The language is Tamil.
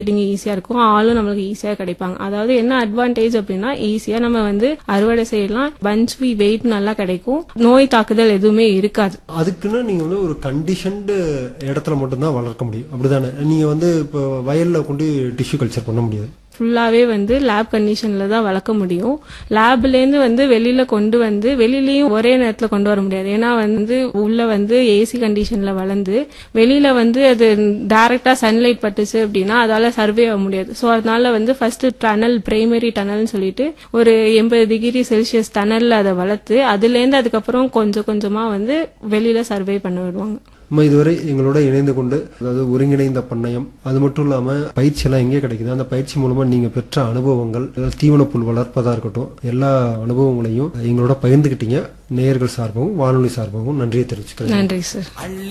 மார்க்கெட்டிங் ஈஸியா இருக்கும் ஆளும் நம்மளுக்கு ஈஸியா கிடைப்பாங்க அதாவது என்ன அட்வான்டேஜ் அப்படின்னா ஈஸியா நம்ம வந்து அறுவடை செய்யலாம் பஞ்ச் வெயிட் நல்லா கிடைக்கும் நோய் தாக்குதல் எதுவுமே இருக்காது அதுக்குன்னு நீங்க வந்து ஒரு கண்டிஷன்டு இடத்துல மட்டும்தான் வளர்க்க முடியும் அப்படிதானே நீங்க வந்து இப்போ வயல்ல கொண்டு டிஷ்யூ கல்ச்சர் பண்ண முடியாது ஃபுல்லாவே வந்து லேப் கண்டிஷன்ல தான் வளர்க்க முடியும் லேப்ல இருந்து வந்து வெளியில கொண்டு வந்து வெளியிலயும் ஒரே நேரத்துல கொண்டு வர முடியாது ஏன்னா வந்து உள்ள வந்து ஏசி கண்டிஷன்ல வளர்ந்து வெளியில வந்து அது டைரக்டா சன்லைட் பட்டுச்சு அப்படின்னா அதால சர்வே ஆக முடியாது ஸோ அதனால வந்து ஃபர்ஸ்ட் டனல் பிரைமரி டனல்னு சொல்லிட்டு ஒரு எண்பது டிகிரி செல்சியஸ் டனல்ல அதை வளர்த்து அதுல இருந்து அதுக்கப்புறம் கொஞ்சம் கொஞ்சமா வந்து வெளியில சர்வே பண்ண விடுவாங்க நம்ம இதுவரை எங்களோட இணைந்து கொண்டு அதாவது ஒருங்கிணைந்த பண்ணையம் அது மட்டும் இல்லாம பயிற்சி எல்லாம் எங்கே கிடைக்குது அந்த பயிற்சி மூலமா நீங்க பெற்ற அனுபவங்கள் அதாவது தீவனப்புல் வளர்ப்பதா இருக்கட்டும் எல்லா அனுபவங்களையும் எங்களோட பகிர்ந்துக்கிட்டீங்க நேயர்கள் சார்பாகவும் வானொலி சார்பாகவும் நன்றியை தெரிவிச்சுக்கிறேன் நன்றி சார்